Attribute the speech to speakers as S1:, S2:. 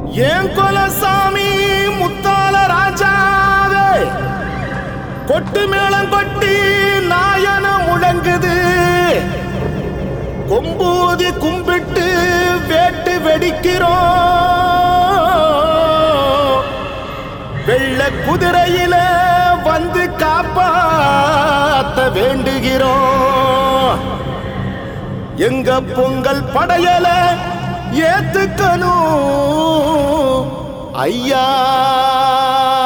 S1: ஏன் கொலசாமி முத்தால ராஜாவே கொட்டு மேளம் கொட்டி நாயன முழங்குது கொம்பூதி கும்பிட்டு வேட்டு வெடிக்கிறோம் வெள்ள குதிரையில வந்து காப்பாத்த வேண்டுகிறோம் எங்க பொங்கல் படையல ஏத்துக்கணும் ஐயா